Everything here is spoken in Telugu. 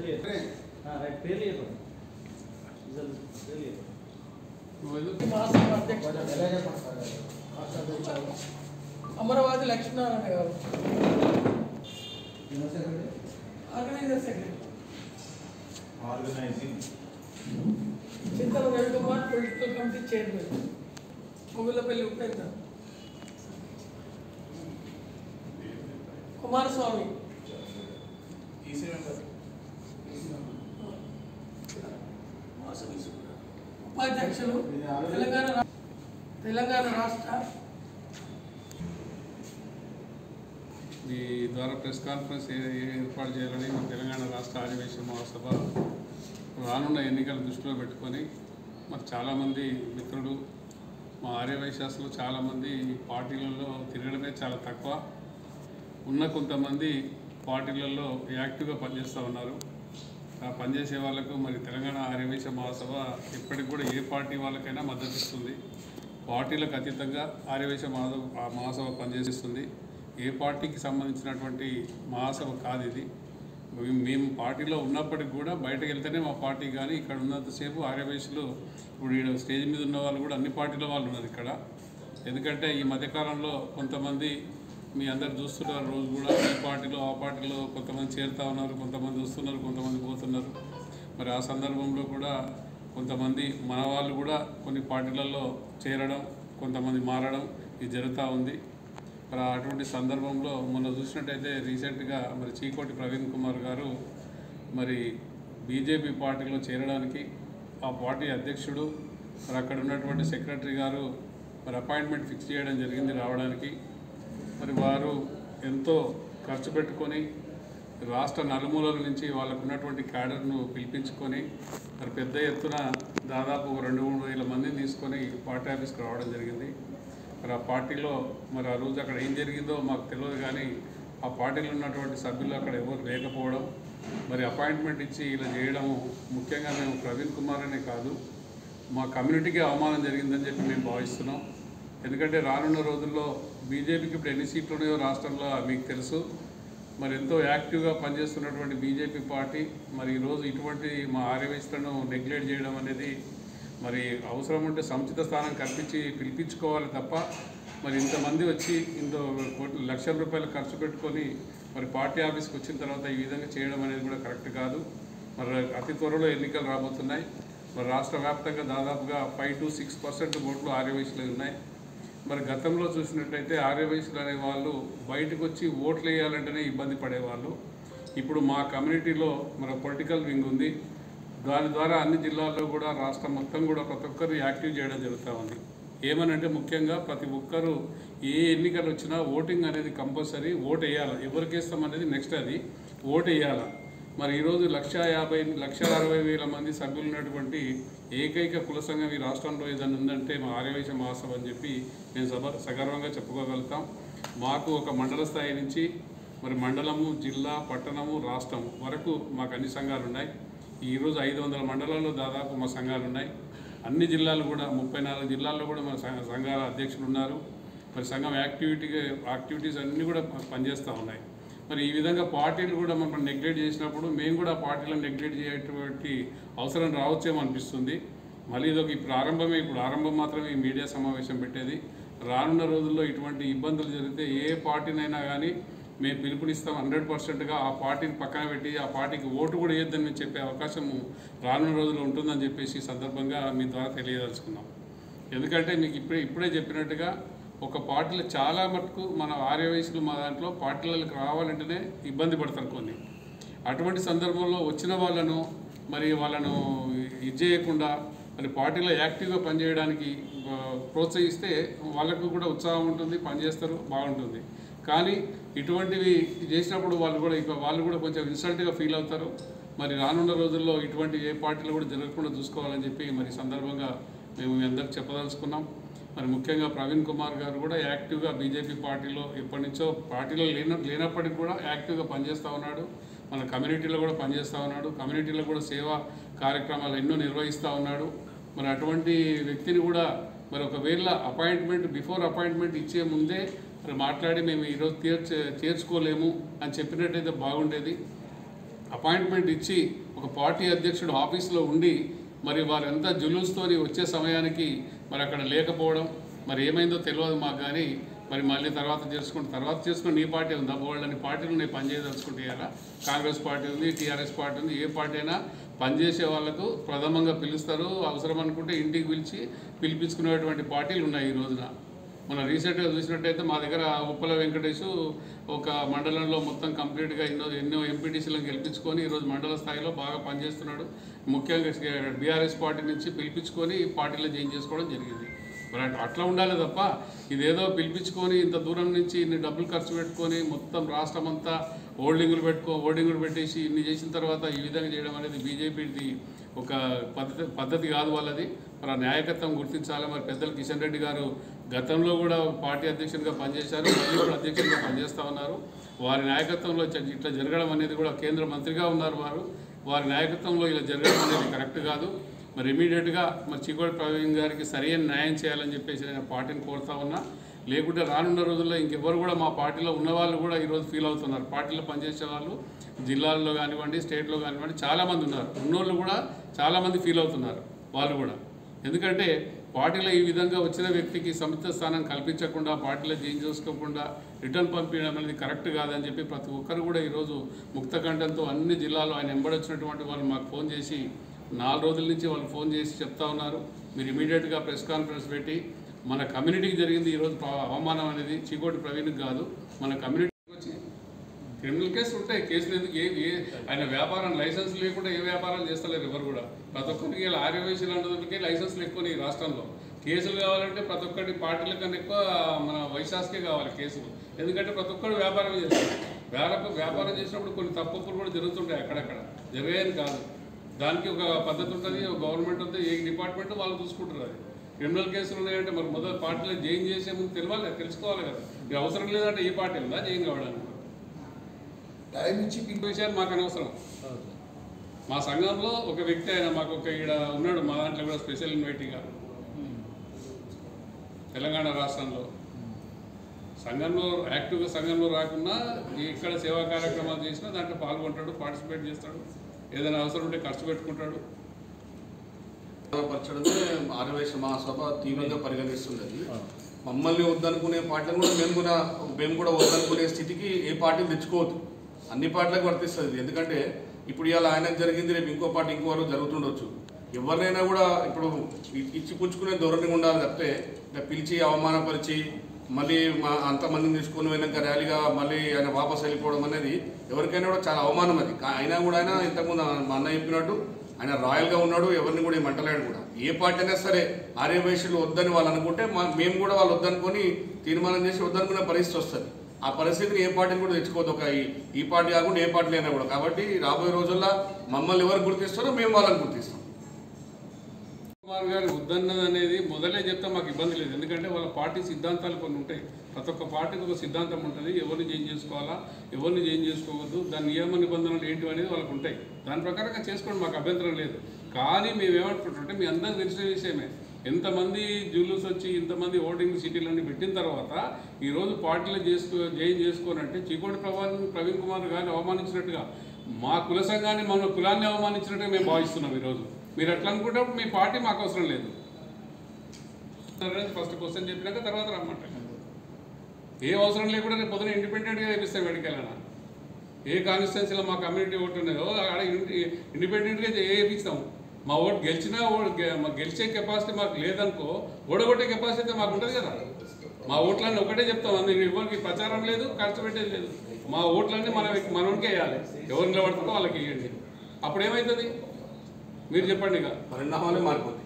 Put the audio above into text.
జల్దీ రైట్ పేర్లు చెప్పండి జల్దీ పేర్లు చెప్పండి మహాసభ అధ్యక్షుడు అమరావతి లక్ష్మీనారాయణ గారు organiser secretary organising Chintala Ravikumar political committee chairman Mogullapalli Upendra Kumaraswamy EC member ఉపాధ్యక్షులు తెలంగాణ రా- తెలంగాణ రాష్ట్ర ఈ ద్వారా ప్రెస్ కాన్ఫరెన్స్ ఏ- ఏ ఏర్పాటు చేయాలని మన తెలంగాణ రాష్ట్ర ఆదివేశ మహాసభ రానున్న ఎన్నికలు దృష్టిలో పెట్టుకొని మరి చాలామంది మిత్రులు మా ఆర్యవైశ్యాసులు చాలామంది ఈ పార్టీలలో తిరగడమే చాలా తక్కువ ఉన్న కొంతమంది పార్టీలలో యాక్టివ్గా పనిచేస్తూ ఉన్నారు ఆ పనిచేసే వాళ్ళకు మరి తెలంగాణ ఆర్యవైశ్య మహాసభ ఇప్పటికి కూడా ఏ పార్టీ వాళ్ళకైనా మద్దతు ఇస్తుంది పార్టీలకు అతీతంగా ఆర్యవైశ్య మహాసభ ఆ మహాసభ పనిచేస్తుంది ఏ పార్టీకి సంబంధించినటువంటి మహాసభ కాదు ఇది మేము- మేము పార్టీలో ఉన్నప్పటికి కూడా బయటకు వెళ్తేనే మా పార్టీ కానీ ఇక్కడ ఉన్నంతసేపు ఆర్యవైశ్యులు ఇప్పుడు ఈడ స్టేజ్ మీద ఉన్న వాళ్ళు కూడా అన్ని పార్టీల వాళ్ళు ఉన్నారు ఇక్కడ ఎందుకంటే ఈ మధ్యకాలంలో కొంతమంది మీ అందరు చూస్తున్నారు రోజు కూడా ఈ పార్టీలో ఆ పార్టీలో కొంతమంది చేరుతా ఉన్నారు కొంతమంది వస్తున్నారు కొంతమంది పోతున్నారు మరి ఆ సందర్భంలో కూడా కొంతమంది మన వాళ్ళు కూడా కొన్ని పార్టీలలో చేరడం కొంతమంది మారడం ఇది జరుగుతూ ఉంది మరి అటువంటి సందర్భంలో మొన్న చూసినట్టయితే రీసెంట్గా మరి చీకోటి ప్రవీణ్ కుమార్ గారు మరి బీజేపీ పార్టీలో చేరడానికి ఆ పార్టీ అధ్యక్షుడు మరి అక్కడ ఉన్నటువంటి సెక్రటరీ గారు మరి అపాయింట్మెంట్ ఫిక్స్ చేయడం జరిగింది రావడానికి మరి వారు ఎంతో ఖర్చు పెట్టుకొని రాష్ట్ర నలుమూలల నుంచి వాళ్ళకు ఉన్నటువంటి క్యాడర్ను పిలిపించుకొని మరి పెద్ద ఎత్తున దాదాపు ఒక రెండు మూడు వేల మందిని తీసుకొని పార్టీ ఆఫీస్కి రావడం జరిగింది మరి ఆ పార్టీలో మరి ఆ రోజు అక్కడ ఏం జరిగిందో మాకు తెలియదు కానీ ఆ పార్టీలో ఉన్నటువంటి సభ్యులు అక్కడ ఎవరు లేకపోవడం మరి అపాయింట్మెంట్ ఇచ్చి ఇలా చేయడము ముఖ్యంగా మేము ప్రవీణ్ కుమార్ అనే కాదు మా కమ్యూనిటీకి అవమానం జరిగిందని చెప్పి మేము భావిస్తున్నాం ఎందుకంటే రానున్న రోజుల్లో బీజేపీకి ఇప్పుడు ఎన్ని సీట్లు ఉన్నాయో రాష్ట్రంలో మీకు తెలుసు మరి ఎంతో యాక్టివ్గా పనిచేస్తున్నటువంటి బీజేపీ పార్టీ మరి ఈరోజు ఇటువంటి మా ఆర్యవేశ్లను నెగ్లెక్ట్ చేయడం అనేది మరి అవసరం ఉంటే సముచిత స్థానం కల్పించి పిలిపించుకోవాలి తప్ప మరి ఇంతమంది వచ్చి ఇంత కోట్ల లక్షల రూపాయలు ఖర్చు పెట్టుకొని మరి పార్టీ ఆఫీస్కి వచ్చిన తర్వాత ఈ విధంగా చేయడం అనేది కూడా కరెక్ట్ కాదు మరి అతి త్వరలో ఎన్నికలు రాబోతున్నాయి మరి రాష్ట్ర వ్యాప్తంగా దాదాపుగా ఫైవ్ టు సిక్స్ పర్సెంట్ ఓట్లు ఆర్యవైశ్యులు ఉన్నాయి మరి గతంలో చూసినట్టయితే ఆర్యవైశ్యులు అనే వాళ్ళు బయటకు వచ్చి ఓట్లు వేయాలంటేనే ఇబ్బంది పడేవాళ్ళు ఇప్పుడు మా కమ్యూనిటీలో మన పొలిటికల్ వింగ్ ఉంది దాని ద్వారా అన్ని జిల్లాల్లో కూడా రాష్ట్రం మొత్తం కూడా ప్రతి ఒక్కరు యాక్టివ్ చేయడం జరుగుతూ ఉంది ఏమనంటే ముఖ్యంగా ప్రతి ఒక్కరూ ఏ ఎన్నికలు వచ్చినా ఓటింగ్ అనేది కంపల్సరీ ఓటు వేయాలి ఎవరికి వేస్తాం అనేది నెక్స్ట్ అది ఓటు వేయాలి మరి ఈరోజు లక్ష యాభై లక్ష అరవై వేల మంది సభ్యులు ఉన్నటువంటి ఏకైక కుల సంఘం ఈ రాష్ట్రంలో ఏదైనా ఉందంటే మా ఆర్యవైశ్య మహాసభ అని చెప్పి నేను సభ సగర్వంగా చెప్పుకోగలుగుతాం మాకు ఒక మండల స్థాయి నుంచి మరి మండలము జిల్లా పట్టణము రాష్ట్రం వరకు మాకు అన్ని సంఘాలు ఉన్నాయి ఈరోజు ఐదు వందల మండలాల్లో దాదాపు మా సంఘాలు ఉన్నాయి అన్ని జిల్లాలు కూడా ముప్పై నాలుగు జిల్లాల్లో కూడా మన సంఘ- సంఘాల అధ్యక్షులు ఉన్నారు మరి సంఘం యాక్టివిటీగా యాక్టివిటీస్ అన్నీ కూడా ప- పనిచేస్తూ ఉన్నాయి మరి ఈ విధంగా పార్టీలు కూడా మనం నెగ్లెక్ట్ చేసినప్పుడు మేము కూడా పార్టీలను నెగ్లెక్ట్ చేయటువంటి అవసరం రావచ్చేమో అనిపిస్తుంది మళ్ళీ ఇదొక ఈ ప్రారంభమే ఇప్పుడు ఆరంభం మాత్రమే ఈ మీడియా సమావేశం పెట్టేది రానున్న రోజుల్లో ఇటువంటి ఇబ్బందులు జరిగితే ఏ పార్టీనైనా కానీ మేము పిలుపునిస్తాం హండ్రెడ్ పర్సెంట్గా ఆ పార్టీని పక్కన పెట్టి ఆ పార్టీకి ఓటు కూడా వేయొద్దని మేము చెప్పే అవకాశం రానున్న రోజుల్లో ఉంటుందని చెప్పేసి ఈ సందర్భంగా మీ ద్వారా తెలియదలుచుకున్నాం ఎందుకంటే మీకు ఇప్పుడే ఇప్పుడే చెప్పినట్టుగా ఒక పార్టీలో చాలా మటుకు మన ఆర్య వయసులు మా దాంట్లో పార్టీలకు రావాలంటేనే ఇబ్బంది పడతారు కొన్ని అటువంటి సందర్భంలో వచ్చిన వాళ్ళను మరి వాళ్ళను ఇది చేయకుండా మరి పార్టీలో యాక్టివ్గా పనిచేయడానికి ఆ, ప్రోత్సహిస్తే వాళ్ళకు కూడా ఉత్సాహం ఉంటుంది పనిచేస్తారు బాగుంటుంది కానీ ఇటువంటివి చేసినప్పుడు వాళ్ళు కూడా ఇక వాళ్ళు కూడా కొంచెం ఇన్సల్ట్గా ఫీల్ అవుతారు మరి రానున్న రోజుల్లో ఇటువంటి ఏ పార్టీలు కూడా జరగకుండా చూసుకోవాలని చెప్పి మరి ఈ సందర్భంగా మేము మీ అందరికి చెప్పదలుచుకున్నాం మరి ముఖ్యంగా ప్రవీణ్ కుమార్ గారు కూడా యాక్టివ్గా బీజేపీ పార్టీలో ఎప్పటి నుంచో పార్టీలో లేన లేనప్పటికీ కూడా యాక్టివ్గా పనిచేస్తూ ఉన్నాడు మన కమ్యూనిటీలో కూడా పనిచేస్తూ ఉన్నాడు కమ్యూనిటీలో కూడా సేవా కార్యక్రమాలు ఎన్నో నిర్వహిస్తూ ఉన్నాడు మరి అటువంటి వ్యక్తిని కూడా మరి ఒకవేళ అపాయింట్మెంట్ బిఫోర్ అపాయింట్మెంట్ ఇచ్చే ముందే మరి మాట్లాడి మేము ఈరోజు తీర్చ చేర్చుకోలేము అని చెప్పినట్టయితే బాగుండేది అపాయింట్మెంట్ ఇచ్చి ఒక పార్టీ అధ్యక్షుడు ఆఫీస్లో ఉండి మరి వారెంత జులూస్తోని వచ్చే సమయానికి మరి అక్కడ లేకపోవడం మరి ఏమైందో తెలియదు మాకు కానీ మరి మళ్ళీ తర్వాత చేసుకుంటే తర్వాత చేసుకుని నీ పార్టీ ఉంది వాళ్ళని పార్టీలు నేను పనిచేయదలుచుకుంటే ఇలా కాంగ్రెస్ పార్టీ ఉంది టీఆర్ఎస్ పార్టీ ఉంది ఏ పార్టీ అయినా పనిచేసే వాళ్ళకు ప్రథమంగా పిలుస్తారు అవసరం అనుకుంటే ఇంటికి పిలిచి పిలిపించుకునేటువంటి పార్టీలు ఉన్నాయి ఈ రోజున మన రీసెంట్గా చూసినట్టయితే మా దగ్గర ఉప్పల వెంకటేష్ ఒక మండలంలో మొత్తం కంప్లీట్గా ఎన్నో ఎన్నో ఎంపీటీసీలను గెలిపించుకొని ఈరోజు మండల స్థాయిలో బాగా పనిచేస్తున్నాడు ముఖ్యంగా బీఆర్ఎస్ పార్టీ నుంచి పిలిపించుకొని ఈ పార్టీలో జాయిన్ చేసుకోవడం జరిగింది మరి అట్- అట్లా ఉండాలి తప్ప ఇదేదో పిలిపించుకొని ఇంత దూరం నుంచి ఇన్ని డబ్బులు ఖర్చు పెట్టుకొని మొత్తం రాష్ట్రం అంతా హోల్డింగులు పెట్టుకో హోల్డింగులు పెట్టేసి ఇన్ని చేసిన తర్వాత ఈ విధంగా చేయడం అనేది బీజేపీది ఒక పద్ధతి పద్ధతి కాదు వాళ్ళది మరి ఆ నాయకత్వం గుర్తించాలి మరి పెద్దలు కిషన్ రెడ్డి గారు గతంలో కూడా పార్టీ అధ్యక్షుడిగా పనిచేశారు మళ్ళీ కూడా అధ్యక్షుడిగా పనిచేస్తూ ఉన్నారు వారి నాయకత్వంలో ఇట్లా ఇట్లా జరగడం అనేది కూడా కేంద్ర మంత్రిగా ఉన్నారు వారు వారి నాయకత్వంలో ఇలా జరగడం అనేది కరెక్ట్ కాదు మరి ఇమీడియట్గా మరి చికోటి ప్రవీణ్ గారికి సరైన న్యాయం చేయాలని చెప్పేసి నేను పార్టీని కోరుతా ఉన్నా లేకుంటే రానున్న రోజుల్లో ఇంకెవరు కూడా మా పార్టీలో ఉన్న వాళ్ళు కూడా ఈరోజు ఫీల్ అవుతున్నారు పార్టీలో పనిచేసే వాళ్ళు జిల్లాల్లో కానివ్వండి స్టేట్లో కానివ్వండి చాలామంది ఉన్నారు ఉన్నోళ్ళు కూడా చాలామంది ఫీల్ అవుతున్నారు వాళ్ళు కూడా ఎందుకంటే పార్టీలో ఈ విధంగా వచ్చిన వ్యక్తికి సముచిత స్థానం కల్పించకుండా పార్టీలో చేంజ్ చేసుకోకుండా రిటర్న్ పంపించడం అనేది కరెక్ట్ కాదని చెప్పి ప్రతి ఒక్కరు కూడా ఈరోజు ముక్త కంఠంతో అన్ని జిల్లాలో ఆయన ఎంబడొచ్చినటువంటి వాళ్ళు మాకు ఫోన్ చేసి నాలుగు రోజుల నుంచి వాళ్ళు ఫోన్ చేసి చెప్తా ఉన్నారు మీరు ఇమీడియట్గా ప్రెస్ కాన్ఫరెన్స్ పెట్టి మన కమ్యూనిటీకి జరిగింది ఈరోజు పా- అవమానం అనేది చీకోటి ప్రవీణ్కి కాదు మన కమ్యూనిటీకి వచ్చి క్రిమినల్ కేసులు ఉంటాయి కేసులు ఎందుకు ఏ ఏ ఆయన వ్యాపారం లైసెన్స్ లేకుండా ఏ వ్యాపారం చేస్తలేరు ఎవరు కూడా ప్రతి ఒక్కరికి ఇలా ఆర్యవైశ్యులు అన్నదానికి లైసెన్స్లు ఎక్కువ ఈ రాష్ట్రంలో కేసులు కావాలంటే ప్రతి ఒక్కటి పార్టీల కన్నా ఎక్కువ మన వైశాస్కే కావాలి కేసులు ఎందుకంటే ప్రతి ఒక్కరు వ్యాపారం చేస్తారు వ్యాపారం వ్యాపారం చేసినప్పుడు కొన్ని తప్పులు కూడా జరుగుతుంటాయి అక్కడక్కడ జరిగాయని కాదు దానికి ఒక పద్ధతి ఉంటుంది ఒక గవర్నమెంట్ ఉంది ఏ డిపార్ట్మెంట్ వాళ్ళు చూసుకుంటారు అది క్రిమినల్ కేసులు ఉన్నాయంటే మరి మొదటి పార్టీలో జైన్ చేసే ముందు తెలియాలి కదా, తెలుసుకోవాలి కదా ఇది అవసరం లేదంటే ఈ పార్టీ ఉందా జైన్ కావడానికి టైం ఇచ్చి ఇంకో విషయాలు మాకు అనవసరం మా సంఘంలో ఒక వ్యక్తి ఆయన మాకు ఒక ఇక్కడ ఉన్నాడు మా దాంట్లో కూడా స్పెషల్ ఇన్వైటీగా తెలంగాణ రాష్ట్రంలో సంఘంలో యాక్టివ్గా సంఘంలో రాకుండా ఇక్కడ సేవా కార్యక్రమాలు చేసినా దాంట్లో పాల్గొంటాడు పార్టిసిపేట్ చేస్తాడు ఏదైనా అవసరం ఉంటే ఖర్చు పెట్టుకుంటాడు పరచడమే ఆర్యవైశ్య మహాసభ తీవ్రంగా పరిగణిస్తున్నది మమ్మల్ని వద్దనుకునే పార్టీలను కూడా మేము కూడా మేము కూడా వద్దనుకునే స్థితికి ఏ పార్టీ తెచ్చుకోవద్దు అన్ని పార్టీలకు వర్తిస్తుంది ఇది. ఎందుకంటే ఇప్పుడు ఇవాళ ఆయనకు జరిగింది రేపు ఇంకో పార్టీ ఇంకో వరకు జరుగుతుండొచ్చు ఎవరినైనా కూడా ఇప్పుడు ఇ- ఇచ్చి పుచ్చుకునే ధోరణి ఉండాలి తప్పితే ఇట్లా పిలిచి అవమానపరిచి మళ్ళీ మా అంతమందిని తీసుకొని వెనక ర్యాలీగా మళ్ళీ ఆయన వాపస్ వెళ్ళిపోవడం అనేది ఎవరికైనా కూడా చాలా అవమానం అది కా- అయినా కూడా ఆయన ఇంతకుముందు మా అన్న చెప్పినట్టు ఆయన రాయల్గా ఉన్నాడు ఎవరిని కూడా ఏమంటలేడు కూడా ఏ పార్టీ అయినా సరే ఆర్యవైశ్యులు వద్దని వాళ్ళు అనుకుంటే మా మేము కూడా వాళ్ళు వద్దనుకొని తీర్మానం చేసి వద్దనుకునే పరిస్థితి వస్తుంది ఆ పరిస్థితిని ఏ పార్టీని కూడా తెచ్చుకోవద్దు ఒక ఈ- ఈ పార్టీ కాకుండా ఏ పార్టీ అయినా కూడా కాబట్టి రాబోయే రోజుల్లో మమ్మల్ని ఎవరు గుర్తిస్తారో మేము వాళ్ళని గుర్తిస్తాం కుమార్ గారు వద్దన్నది అనేది మొదలే చెప్తే మాకు ఇబ్బంది లేదు ఎందుకంటే వాళ్ళ పార్టీ సిద్ధాంతాలు కొన్ని ఉంటాయి ప్రతి ఒక్క పార్టీకి ఒక సిద్ధాంతం ఉంటుంది ఎవరిని చేంజ్ చేసుకోవాలా ఎవరిని చేంజ్ చేసుకోవద్దు దాని నియమ నిబంధనలు ఏంటి అనేది వాళ్ళకు ఉంటాయి దాని ప్రకారంగా చేసుకోండి మాకు అభ్యంతరం లేదు కానీ మేము ఏమనుకుంటుంటే మీ అందరికి తెలిసిన విషయమే ఎంతమంది జూలూస్ వచ్చి ఇంతమంది ఓటింగ్ సీటీలన్నీ పెట్టిన తర్వాత ఈరోజు పార్టీలో చేసుకో జైన్ చేసుకోనంటే చికోటి ప్రవీణ్ ప్రవీణ్ కుమార్ గారిని అవమానించినట్టుగా మా కుల సంఘాన్ని మన కులాన్ని అవమానించినట్టుగా మేము భావిస్తున్నాం ఈరోజు మీరు అట్లా అనుకుంటే మీ పార్టీ మాకు అవసరం లేదు ఫస్ట్ క్వశ్చన్ చెప్పినాక తర్వాత రమ్మంటాం ఏ అవసరం లేకుండా రేపు పొద్దున ఇండిపెండెంట్గా వేపిస్తాం వెడికెళ్ళనా ఏ కాన్స్టిట్యున్సీలో మా కమ్యూనిటీ ఓటు ఉన్నదో ఆడ ఇండి- ఇండిపెండెంట్గా వేయించాం మా ఓటు గెలిచినా ఓటు గె- మా గెలిచే కెపాసిటీ మాకు లేదనుకో ఓడగొట్టే కెపాసిటీ అయితే మాకు ఉంటుంది కదా మా ఓట్లన్నీ ఒకటే చెప్తాం అందు ఎవరికి ప్రచారం లేదు ఖర్చు పెట్టేది లేదు మా ఓట్లన్నీ మన మనకే వేయాలి ఎవరు నిలబడుతుందో వాళ్ళకి వేయండి అప్పుడు ఏమవుతుంది మీరు చెప్పండి ఇక పరిణామాలే మారిపోతాయి